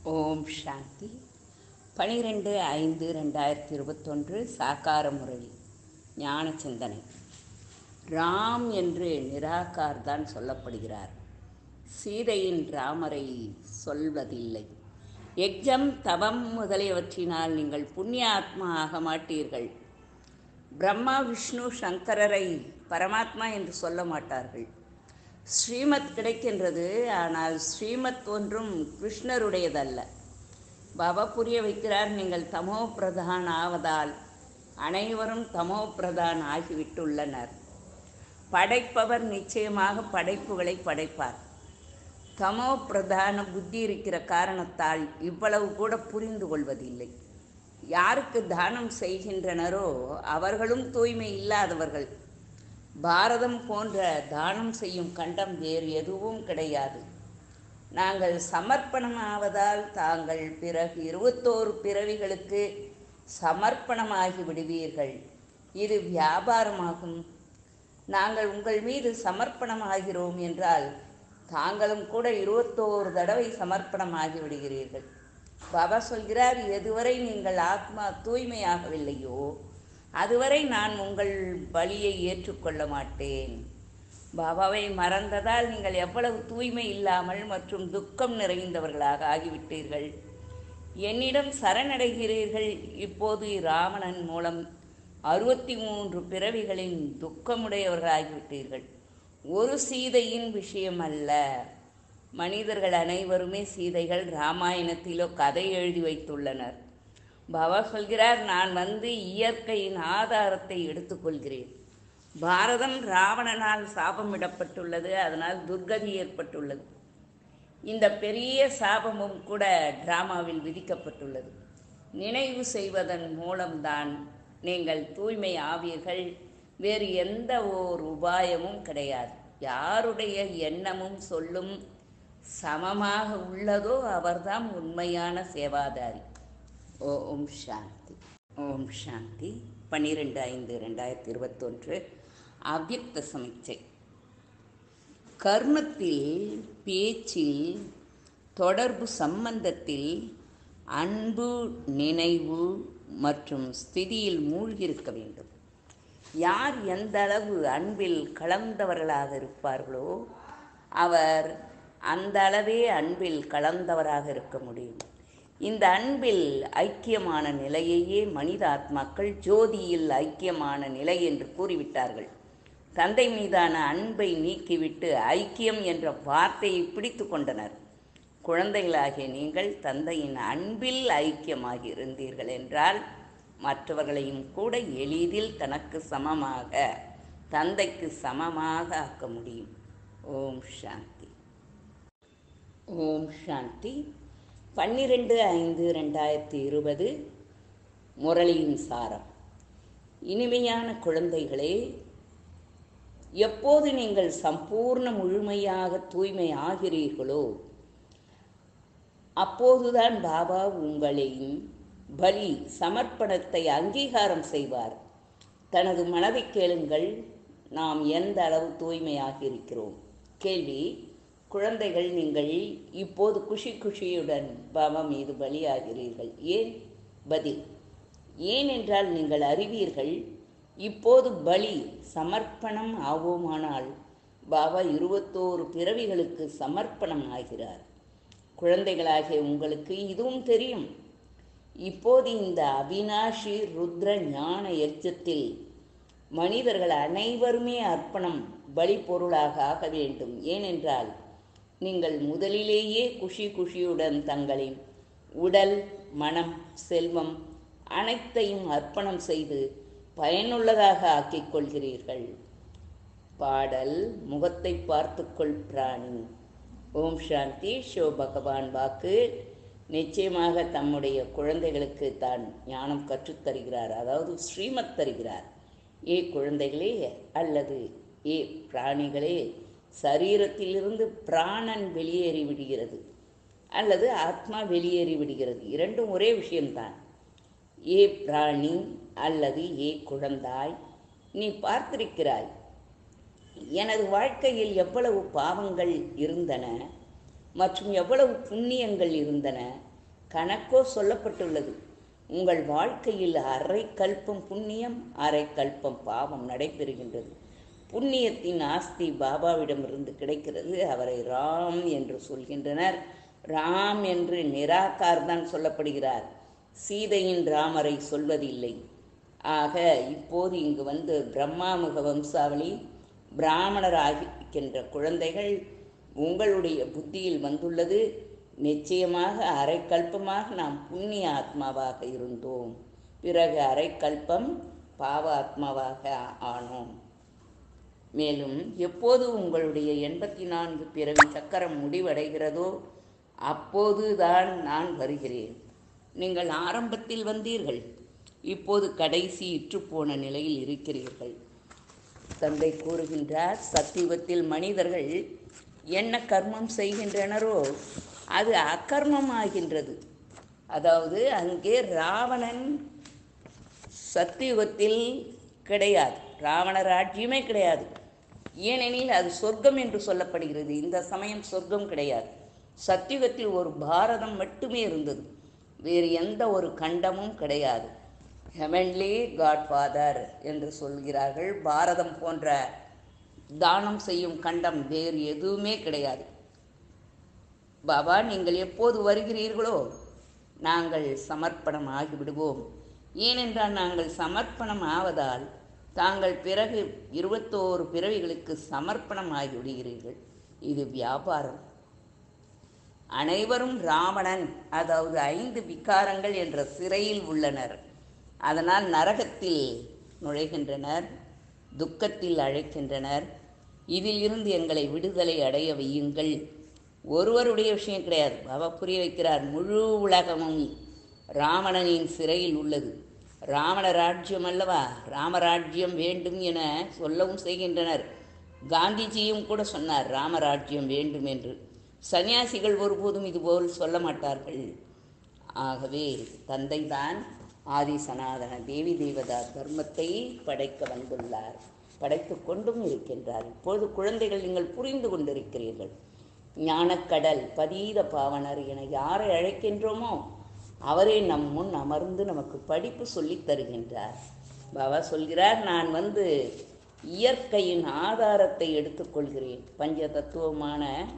ஓம் சாந்தி பனிரெண்டு ஐந்து ரெண்டாயிரத்தி இருபத்தொன்று சாக்கார முரளி ஞான சிந்தனை ராம் என்று நிராகார் தான் சொல்லப்படுகிறார் சீதையின் ராமரை சொல்வதில்லை எக்ஜம் தவம் முதலியவற்றினால் நீங்கள் புண்ணிய ஆத்மா ஆக மாட்டீர்கள் பிரம்மா விஷ்ணு சங்கரரை பரமாத்மா என்று சொல்ல மாட்டார்கள் ஸ்ரீமத் கிடைக்கின்றது ஆனால் ஸ்ரீமத் ஒன்றும் கிருஷ்ணருடையதல்ல பாபா புரிய வைக்கிறார் நீங்கள் தமோ பிரதான் ஆவதால் அனைவரும் தமோ பிரதான் ஆகிவிட்டுள்ளனர் படைப்பவர் நிச்சயமாக படைப்புகளை படைப்பார் தமோ பிரதான புத்தி இருக்கிற காரணத்தால் இவ்வளவு கூட புரிந்து கொள்வதில்லை யாருக்கு தானம் செய்கின்றனரோ அவர்களும் தூய்மை இல்லாதவர்கள் பாரதம் போன்ற தானம் செய்யும் கண்டம் வேறு எதுவும் கிடையாது நாங்கள் சமர்ப்பணம் ஆவதால் தாங்கள் பிறகு இருபத்தோரு பிறவிகளுக்கு சமர்ப்பணமாகி விடுவீர்கள் இது வியாபாரமாகும் நாங்கள் உங்கள் மீது சமர்ப்பணம் ஆகிறோம் என்றால் தாங்களும் கூட இருபத்தோரு தடவை சமர்ப்பணம் ஆகி விடுகிறீர்கள் பாபா சொல்கிறார் எதுவரை நீங்கள் ஆத்மா தூய்மையாகவில்லையோ அதுவரை நான் உங்கள் பலியை ஏற்றுக்கொள்ள மாட்டேன் பாபாவை மறந்ததால் நீங்கள் எவ்வளவு தூய்மை இல்லாமல் மற்றும் துக்கம் நிறைந்தவர்களாக ஆகிவிட்டீர்கள் என்னிடம் சரணடைகிறீர்கள் இப்போது ராவணன் மூலம் அறுபத்தி மூன்று பிறவிகளின் துக்கமுடையவர்களாகிவிட்டீர்கள் ஒரு சீதையின் விஷயம் அல்ல மனிதர்கள் அனைவருமே சீதைகள் ராமாயணத்திலோ கதை எழுதி வைத்துள்ளனர் பாபா சொல்கிறார் நான் வந்து இயற்கையின் ஆதாரத்தை எடுத்துக்கொள்கிறேன் பாரதம் ராவணனால் சாபமிடப்பட்டுள்ளது அதனால் துர்கதி ஏற்பட்டுள்ளது இந்த பெரிய சாபமும் கூட டிராமாவில் விதிக்கப்பட்டுள்ளது நினைவு செய்வதன் மூலம்தான் நீங்கள் தூய்மை ஆவீர்கள் வேறு எந்த ஓர் உபாயமும் கிடையாது யாருடைய எண்ணமும் சொல்லும் சமமாக உள்ளதோ அவர்தான் உண்மையான சேவாதாரி ஓம் சாந்தி ஓம் சாந்தி பன்னிரெண்டு ஐந்து ரெண்டாயிரத்தி இருபத்தொன்று அவ்யக்த சமீட்சை கர்மத்தில் பேச்சில் தொடர்பு சம்பந்தத்தில் அன்பு நினைவு மற்றும் ஸ்திதியில் மூழ்கியிருக்க வேண்டும் யார் எந்த அளவு அன்பில் கலந்தவர்களாக இருப்பார்களோ அவர் அந்த அளவே அன்பில் கலந்தவராக இருக்க முடியும் இந்த அன்பில் ஐக்கியமான நிலையையே மனித ஆத்மாக்கள் ஜோதியில் ஐக்கியமான நிலை என்று கூறிவிட்டார்கள் தந்தை மீதான அன்பை நீக்கிவிட்டு ஐக்கியம் என்ற வார்த்தையை பிடித்து கொண்டனர் குழந்தைகளாகிய நீங்கள் தந்தையின் அன்பில் ஐக்கியமாகி இருந்தீர்கள் என்றால் மற்றவர்களையும் கூட எளிதில் தனக்கு சமமாக தந்தைக்கு சமமாக ஆக்க முடியும் ஓம் சாந்தி ஓம் சாந்தி பன்னிரெண்டு ஐந்து ரெண்டாயிரத்தி இருபது முரளியின் சாரம் இனிமையான குழந்தைகளே எப்போது நீங்கள் சம்பூர்ண முழுமையாக தூய்மை ஆகிறீர்களோ அப்போதுதான் பாபா உங்களின் பலி சமர்ப்பணத்தை அங்கீகாரம் செய்வார் தனது மனதை கேளுங்கள் நாம் எந்த அளவு தூய்மையாக இருக்கிறோம் கேள்வி குழந்தைகள் நீங்கள் இப்போது குஷி குஷியுடன் பாபா மீது பலியாகிறீர்கள் ஏன் பதில் ஏன் என்றால் நீங்கள் அறிவீர்கள் இப்போது பலி சமர்ப்பணம் ஆவோமானால் பாபா இருபத்தோரு பிறவிகளுக்கு சமர்ப்பணம் ஆகிறார் குழந்தைகளாகிய உங்களுக்கு இதுவும் தெரியும் இப்போது இந்த அவினாஷி ருத்ர ஞான எச்சத்தில் மனிதர்கள் அனைவருமே அர்ப்பணம் பலி பொருளாக ஆக வேண்டும் ஏனென்றால் நீங்கள் முதலிலேயே குஷி குஷியுடன் தங்களின் உடல் மனம் செல்வம் அனைத்தையும் அர்ப்பணம் செய்து பயனுள்ளதாக ஆக்கிக் கொள்கிறீர்கள் பாடல் முகத்தை பார்த்துக்கொள் பிராணி ஓம் சாந்தி ஷோ பகவான் வாக்கு நிச்சயமாக தம்முடைய குழந்தைகளுக்கு தான் ஞானம் கற்றுத்தருகிறார் அதாவது ஸ்ரீமத் தருகிறார் ஏ குழந்தைகளே அல்லது ஏ பிராணிகளே சரீரத்திலிருந்து பிராணன் வெளியேறி விடுகிறது அல்லது ஆத்மா வெளியேறி விடுகிறது இரண்டும் ஒரே விஷயம்தான் ஏ பிராணி அல்லது ஏ குழந்தாய் நீ பார்த்திருக்கிறாய் எனது வாழ்க்கையில் எவ்வளவு பாவங்கள் இருந்தன மற்றும் எவ்வளவு புண்ணியங்கள் இருந்தன கணக்கோ சொல்லப்பட்டுள்ளது உங்கள் வாழ்க்கையில் அரை கல்பம் புண்ணியம் அரை கல்பம் பாவம் நடைபெறுகின்றது புண்ணியத்தின் ஆஸ்தி பாபாவிடமிருந்து கிடைக்கிறது அவரை ராம் என்று சொல்கின்றனர் ராம் என்று நிராகார் தான் சொல்லப்படுகிறார் சீதையின் ராமரை சொல்வதில்லை ஆக இப்போது இங்கு வந்து பிரம்மாமுக வம்சாவளி பிராமணராகின்ற குழந்தைகள் உங்களுடைய புத்தியில் வந்துள்ளது நிச்சயமாக அரை கல்பமாக நாம் புண்ணிய ஆத்மாவாக இருந்தோம் பிறகு அரை கல்பம் பாவ ஆத்மாவாக ஆனோம் மேலும் எப்போது உங்களுடைய எண்பத்தி நான்கு பிறவி சக்கரம் முடிவடைகிறதோ அப்போதுதான் நான் வருகிறேன் நீங்கள் ஆரம்பத்தில் வந்தீர்கள் இப்போது கடைசி இற்றுப்போன நிலையில் இருக்கிறீர்கள் தந்தை கூறுகின்றார் சத்தியுகத்தில் மனிதர்கள் என்ன கர்மம் செய்கின்றனரோ அது அக்கர்மம் ஆகின்றது அதாவது அங்கே ராவணன் சத்தியுகத்தில் கிடையாது ராவண ராஜ்யமே கிடையாது ஏனெனில் அது சொர்க்கம் என்று சொல்லப்படுகிறது இந்த சமயம் சொர்க்கம் கிடையாது சத்தியுகத்தில் ஒரு பாரதம் மட்டுமே இருந்தது வேறு எந்த ஒரு கண்டமும் கிடையாது ஹெவன்லி காட்ஃபாதர் என்று சொல்கிறார்கள் பாரதம் போன்ற தானம் செய்யும் கண்டம் வேறு எதுவுமே கிடையாது பாபா நீங்கள் எப்போது வருகிறீர்களோ நாங்கள் சமர்ப்பணம் ஆகிவிடுவோம் ஏனென்றால் நாங்கள் சமர்ப்பணம் ஆவதால் தாங்கள் பிறகு இருபத்தோரு பிறவிகளுக்கு சமர்ப்பணம் ஆகிவிடுகிறீர்கள் இது வியாபாரம் அனைவரும் ராவணன் அதாவது ஐந்து விகாரங்கள் என்ற சிறையில் உள்ளனர் அதனால் நரகத்தில் நுழைகின்றனர் துக்கத்தில் அழைக்கின்றனர் இதில் இருந்து எங்களை விடுதலை அடைய வையுங்கள் ஒருவருடைய விஷயம் கிடையாது பாபா புரிய வைக்கிறார் முழு உலகமும் ராவணனின் சிறையில் உள்ளது ராவண ராஜ்யம் அல்லவா ராமராஜ்யம் வேண்டும் என சொல்லவும் செய்கின்றனர் காந்திஜியும் கூட சொன்னார் ராமராஜ்யம் வேண்டும் என்று சன்னியாசிகள் ஒருபோதும் இதுபோல் சொல்ல மாட்டார்கள் ஆகவே தந்தைதான் ஆதி சனாதன தேவி தேவதா தர்மத்தை படைக்க வந்துள்ளார் படைத்து கொண்டும் இருக்கின்றார் இப்போது குழந்தைகள் நீங்கள் புரிந்து கொண்டிருக்கிறீர்கள் ஞானக்கடல் பதீத பாவனர் என யாரை அழைக்கின்றோமோ அவரே நம் முன் அமர்ந்து நமக்கு படிப்பு சொல்லித் தருகின்றார் பாபா சொல்கிறார் நான் வந்து இயற்கையின் ஆதாரத்தை எடுத்துக்கொள்கிறேன் பஞ்ச தத்துவமான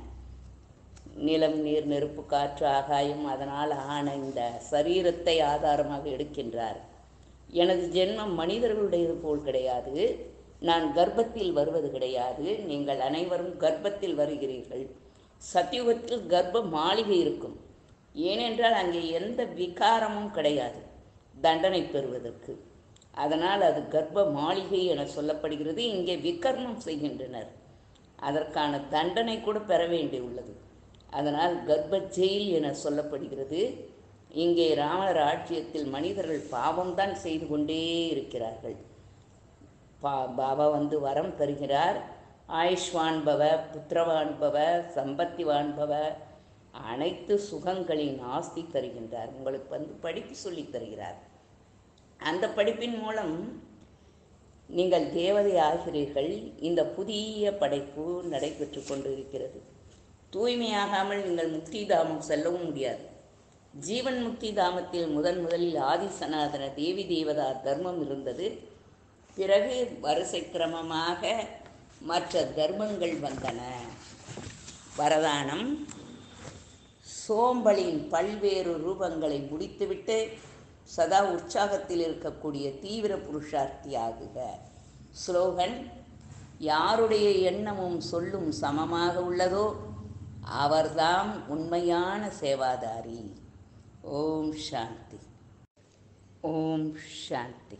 நிலம் நீர் நெருப்பு காற்று ஆகாயம் அதனால் ஆன இந்த சரீரத்தை ஆதாரமாக எடுக்கின்றார் எனது ஜென்மம் மனிதர்களுடையது போல் கிடையாது நான் கர்ப்பத்தில் வருவது கிடையாது நீங்கள் அனைவரும் கர்ப்பத்தில் வருகிறீர்கள் சத்தியுகத்தில் கர்ப்ப மாளிகை இருக்கும் ஏனென்றால் அங்கே எந்த விகாரமும் கிடையாது தண்டனை பெறுவதற்கு அதனால் அது கர்ப்ப மாளிகை என சொல்லப்படுகிறது இங்கே விகர்மம் செய்கின்றனர் அதற்கான தண்டனை கூட பெற வேண்டியுள்ளது அதனால் கர்ப்ப ஜெயில் என சொல்லப்படுகிறது இங்கே ராவணர் ஆட்சியத்தில் மனிதர்கள் பாவம்தான் செய்து கொண்டே இருக்கிறார்கள் பா பாபா வந்து வரம் தருகிறார் ஆயுஷ்வான் பவ புத்திரவான் பவ சம்பத்திவான் பவ அனைத்து சுகங்களின் ஆஸ்தி தருகின்றார் உங்களுக்கு வந்து படிப்பு சொல்லித் தருகிறார் அந்த படிப்பின் மூலம் நீங்கள் தேவதை ஆகிறீர்கள் இந்த புதிய படைப்பு நடைபெற்று கொண்டு இருக்கிறது தூய்மையாகாமல் நீங்கள் முக்தி தாமம் செல்லவும் முடியாது ஜீவன் முக்தி தாமத்தில் முதன் முதலில் ஆதி சனாதன தேவி தேவதா தர்மம் இருந்தது பிறகு வரிசை கிரமமாக மற்ற தர்மங்கள் வந்தன வரதானம் சோம்பலின் பல்வேறு ரூபங்களை முடித்துவிட்டு சதா உற்சாகத்தில் இருக்கக்கூடிய தீவிர புருஷார்த்தியாகுக ஸ்லோகன் யாருடைய எண்ணமும் சொல்லும் சமமாக உள்ளதோ அவர்தாம் உண்மையான சேவாதாரி ஓம் சாந்தி ஓம் சாந்தி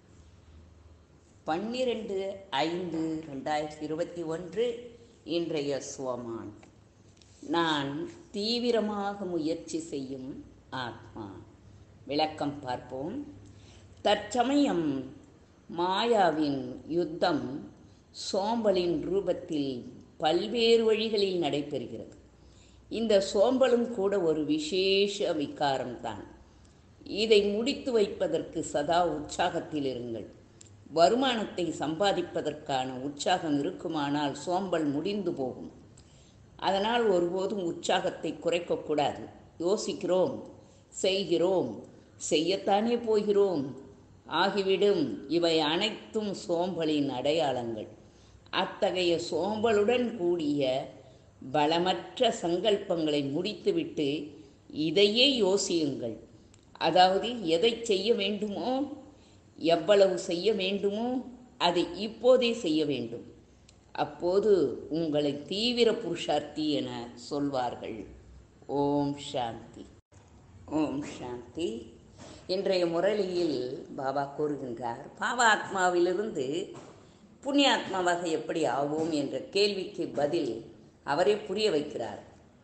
பன்னிரெண்டு ஐந்து ரெண்டாயிரத்தி இருபத்தி ஒன்று இன்றைய சுவமான் நான் தீவிரமாக முயற்சி செய்யும் ஆத்மா விளக்கம் பார்ப்போம் தற்சமயம் மாயாவின் யுத்தம் சோம்பலின் ரூபத்தில் பல்வேறு வழிகளில் நடைபெறுகிறது இந்த சோம்பலும் கூட ஒரு விசேஷ விகாரம்தான் இதை முடித்து வைப்பதற்கு சதா உற்சாகத்தில் இருங்கள் வருமானத்தை சம்பாதிப்பதற்கான உற்சாகம் இருக்குமானால் சோம்பல் முடிந்து போகும் அதனால் ஒருபோதும் உற்சாகத்தை குறைக்கக்கூடாது யோசிக்கிறோம் செய்கிறோம் செய்யத்தானே போகிறோம் ஆகிவிடும் இவை அனைத்தும் சோம்பலின் அடையாளங்கள் அத்தகைய சோம்பலுடன் கூடிய பலமற்ற சங்கல்பங்களை முடித்துவிட்டு இதையே யோசியுங்கள் அதாவது எதை செய்ய வேண்டுமோ எவ்வளவு செய்ய வேண்டுமோ அதை இப்போதே செய்ய வேண்டும் அப்போது உங்களை தீவிர புருஷார்த்தி என சொல்வார்கள் ஓம் சாந்தி ஓம் சாந்தி இன்றைய முரளியில் பாபா கூறுகின்றார் பாபா ஆத்மாவிலிருந்து புண்ணியாத்மாவாக எப்படி ஆவோம் என்ற கேள்விக்கு பதில் அவரே புரிய வைக்கிறார்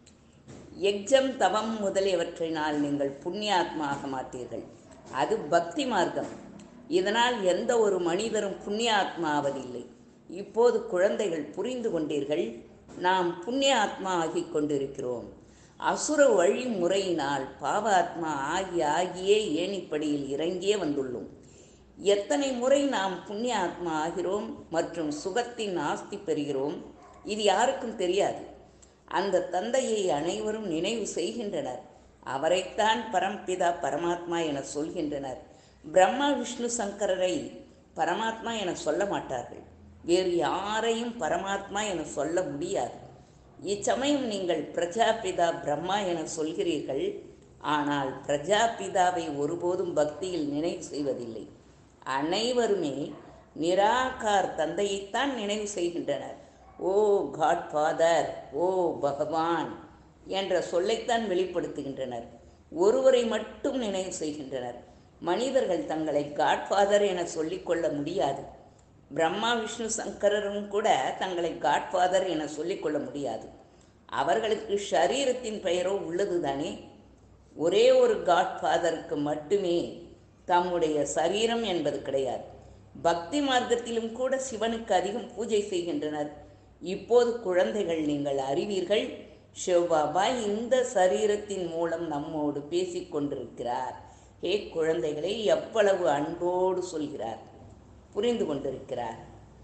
எக்ஸம் தவம் முதலியவற்றினால் நீங்கள் புண்ணியாத்மா ஆக மாட்டீர்கள் அது பக்தி மார்க்கம் இதனால் எந்த ஒரு மனிதரும் புண்ணியாத்மா ஆவதில்லை இப்போது குழந்தைகள் புரிந்து கொண்டீர்கள் நாம் புண்ணிய ஆத்மா ஆகிக் கொண்டிருக்கிறோம் அசுர வழிமுறையினால் பாவ ஆத்மா ஆகி ஆகியே ஏணிப்படியில் இறங்கியே வந்துள்ளோம் எத்தனை முறை நாம் புண்ணிய ஆத்மா ஆகிறோம் மற்றும் சுகத்தின் ஆஸ்தி பெறுகிறோம் இது யாருக்கும் தெரியாது அந்த தந்தையை அனைவரும் நினைவு செய்கின்றனர் அவரைத்தான் பரம்பிதா பரமாத்மா என சொல்கின்றனர் பிரம்மா விஷ்ணு சங்கரரை பரமாத்மா என சொல்ல மாட்டார்கள் வேறு யாரையும் பரமாத்மா என சொல்ல முடியாது இச்சமயம் நீங்கள் பிரஜாபிதா பிரம்மா என சொல்கிறீர்கள் ஆனால் பிரஜாபிதாவை ஒருபோதும் பக்தியில் நினைவு செய்வதில்லை அனைவருமே நிராகார் தந்தையைத்தான் நினைவு செய்கின்றனர் ஓ காட் ஃபாதர் ஓ பகவான் என்ற சொல்லைத்தான் வெளிப்படுத்துகின்றனர் ஒருவரை மட்டும் நினைவு செய்கின்றனர் மனிதர்கள் தங்களை காட்ஃபாதர் என சொல்லிக்கொள்ள முடியாது பிரம்மா விஷ்ணு சங்கரரும் கூட தங்களை காட்ஃபாதர் என சொல்லிக்கொள்ள முடியாது அவர்களுக்கு ஷரீரத்தின் பெயரோ உள்ளது தானே ஒரே ஒரு காட்ஃபாதருக்கு மட்டுமே தம்முடைய சரீரம் என்பது கிடையாது பக்தி மார்க்கத்திலும் கூட சிவனுக்கு அதிகம் பூஜை செய்கின்றனர் இப்போது குழந்தைகள் நீங்கள் அறிவீர்கள் சிவபாபா இந்த சரீரத்தின் மூலம் நம்மோடு பேசிக் கொண்டிருக்கிறார் ஹே குழந்தைகளை எவ்வளவு அன்போடு சொல்கிறார் புரிந்து கொண்டிருக்கிறார்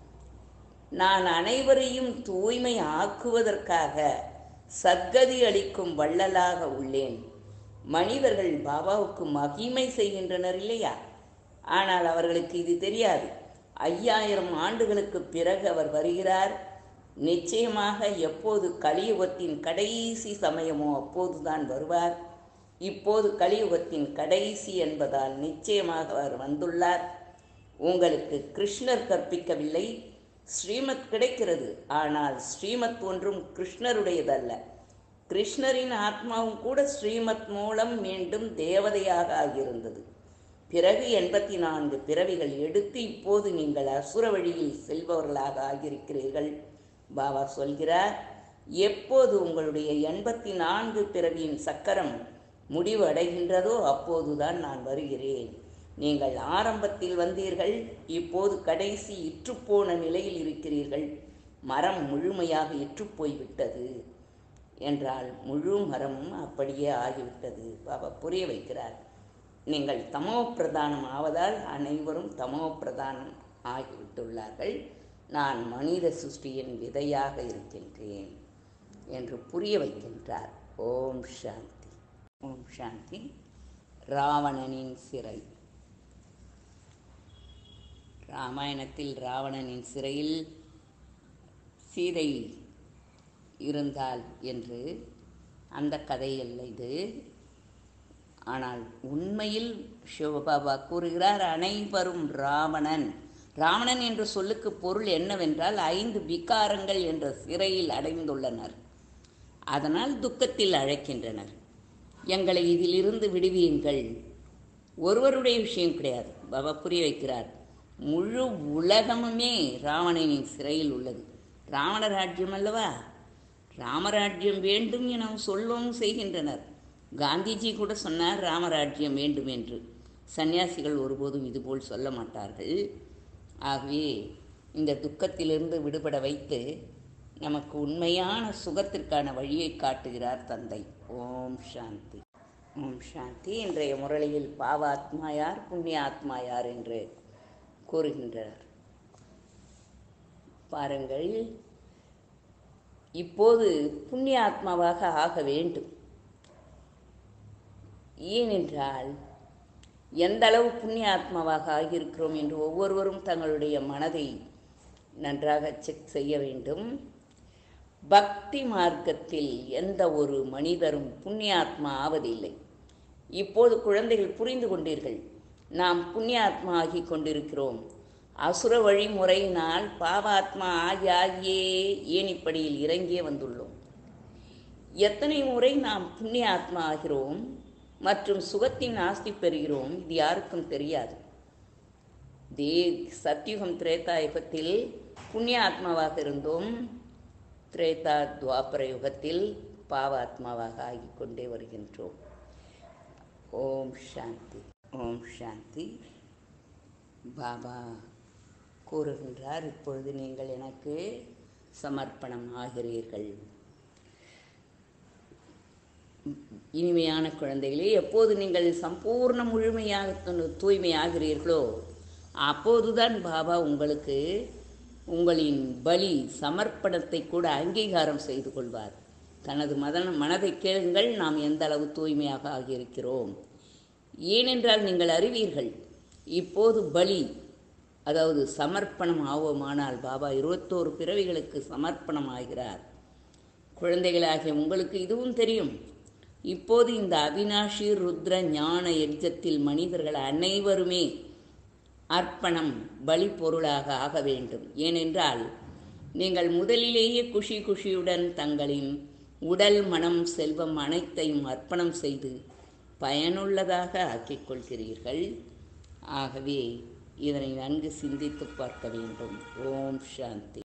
நான் அனைவரையும் தூய்மை ஆக்குவதற்காக சத்கதி அளிக்கும் வள்ளலாக உள்ளேன் மனிதர்கள் பாபாவுக்கு மகிமை செய்கின்றனர் இல்லையா ஆனால் அவர்களுக்கு இது தெரியாது ஐயாயிரம் ஆண்டுகளுக்கு பிறகு அவர் வருகிறார் நிச்சயமாக எப்போது கலியுகத்தின் கடைசி சமயமோ அப்போதுதான் வருவார் இப்போது கலியுகத்தின் கடைசி என்பதால் நிச்சயமாக அவர் வந்துள்ளார் உங்களுக்கு கிருஷ்ணர் கற்பிக்கவில்லை ஸ்ரீமத் கிடைக்கிறது ஆனால் ஸ்ரீமத் ஒன்றும் கிருஷ்ணருடையதல்ல கிருஷ்ணரின் ஆத்மாவும் கூட ஸ்ரீமத் மூலம் மீண்டும் தேவதையாக ஆகியிருந்தது பிறகு எண்பத்தி நான்கு பிறவிகள் எடுத்து இப்போது நீங்கள் அசுர வழியில் செல்பவர்களாக ஆகியிருக்கிறீர்கள் பாபா சொல்கிறார் எப்போது உங்களுடைய எண்பத்தி நான்கு பிறவியின் சக்கரம் முடிவு அடைகின்றதோ அப்போதுதான் நான் வருகிறேன் நீங்கள் ஆரம்பத்தில் வந்தீர்கள் இப்போது கடைசி இற்றுப்போன நிலையில் இருக்கிறீர்கள் மரம் முழுமையாக இற்றுப்போய்விட்டது என்றால் முழு மரமும் அப்படியே ஆகிவிட்டது பாபா புரிய வைக்கிறார் நீங்கள் தமோ பிரதானம் ஆவதால் அனைவரும் தமோ பிரதானம் ஆகிவிட்டுள்ளார்கள் நான் மனித சிருஷ்டியின் விதையாக இருக்கின்றேன் என்று புரிய வைக்கின்றார் ஓம் சாந்தி ஓம் சாந்தி ராவணனின் சிறை ராமாயணத்தில் ராவணனின் சிறையில் சீதை இருந்தால் என்று அந்த கதையல்ல இது ஆனால் உண்மையில் சிவபாபா கூறுகிறார் அனைவரும் ராவணன் ராவணன் என்ற சொல்லுக்கு பொருள் என்னவென்றால் ஐந்து விகாரங்கள் என்ற சிறையில் அடைந்துள்ளனர் அதனால் துக்கத்தில் அழைக்கின்றனர் எங்களை இதிலிருந்து விடுவியுங்கள் ஒருவருடைய விஷயம் கிடையாது பாபா புரிய வைக்கிறார் முழு உலகமுமே ராவணனின் சிறையில் உள்ளது ராவண ராஜ்யம் அல்லவா ராமராஜ்யம் வேண்டும் என சொல்லவும் செய்கின்றனர் காந்திஜி கூட சொன்னார் ராமராஜ்யம் வேண்டும் என்று சன்னியாசிகள் ஒருபோதும் இதுபோல் சொல்ல மாட்டார்கள் ஆகவே இந்த துக்கத்திலிருந்து விடுபட வைத்து நமக்கு உண்மையான சுகத்திற்கான வழியை காட்டுகிறார் தந்தை ஓம் சாந்தி ஓம் சாந்தி இன்றைய முரளியில் பாவாத்மா யார் புண்ணிய ஆத்மா யார் என்று கூறுகின்றனர் பாருங்கள் இப்போது புண்ணிய ஆத்மாவாக ஆக வேண்டும் ஏனென்றால் எந்த அளவு புண்ணிய ஆத்மாவாக ஆகியிருக்கிறோம் என்று ஒவ்வொருவரும் தங்களுடைய மனதை நன்றாக செக் செய்ய வேண்டும் பக்தி மார்க்கத்தில் எந்த ஒரு மனிதரும் புண்ணியாத்மா ஆவதில்லை இப்போது குழந்தைகள் புரிந்து கொண்டீர்கள் நாம் புண்ணியாத்மா ஆகி கொண்டிருக்கிறோம் அசுர வழிமுறையினால் பாவாத்மா ஆகி ஆகியே ஏனிப்படியில் இறங்கியே வந்துள்ளோம் எத்தனை முறை நாம் புண்ணிய ஆத்மா ஆகிறோம் மற்றும் சுகத்தின் ஆஸ்தி பெறுகிறோம் இது யாருக்கும் தெரியாது தே சத்யுகம் திரேதா யுகத்தில் புண்ணிய ஆத்மாவாக இருந்தோம் திரேதா துவாபர யுகத்தில் பாவாத்மாவாக ஆகிக் கொண்டே வருகின்றோம் ஓம் சாந்தி ஓம் சாந்தி பாபா கூறுகின்றார் இப்பொழுது நீங்கள் எனக்கு சமர்ப்பணம் ஆகிறீர்கள் இனிமையான குழந்தைகளே எப்போது நீங்கள் சம்பூர்ண முழுமையாக து- தூய்மையாகிறீர்களோ அப்போதுதான் பாபா உங்களுக்கு உங்களின் பலி சமர்ப்பணத்தை கூட அங்கீகாரம் செய்து கொள்வார் தனது மதன மனதை கேளுங்கள் நாம் எந்த அளவு தூய்மையாக ஆகியிருக்கிறோம் ஏனென்றால் நீங்கள் அறிவீர்கள் இப்போது பலி அதாவது சமர்ப்பணம் ஆவோமானால் பாபா இருபத்தோரு பிறவிகளுக்கு சமர்ப்பணம் ஆகிறார் குழந்தைகளாகிய உங்களுக்கு இதுவும் தெரியும் இப்போது இந்த அவினாஷி ருத்ர ஞான யஜ்ஜத்தில் மனிதர்கள் அனைவருமே அர்ப்பணம் பலி பொருளாக ஆக வேண்டும் ஏனென்றால் நீங்கள் முதலிலேயே குஷி குஷியுடன் தங்களின் உடல் மனம் செல்வம் அனைத்தையும் அர்ப்பணம் செய்து பயனுள்ளதாக ஆக்கிக் கொள்கிறீர்கள் ஆகவே இதனை நன்கு சிந்தித்து பார்க்க வேண்டும் ஓம் சாந்தி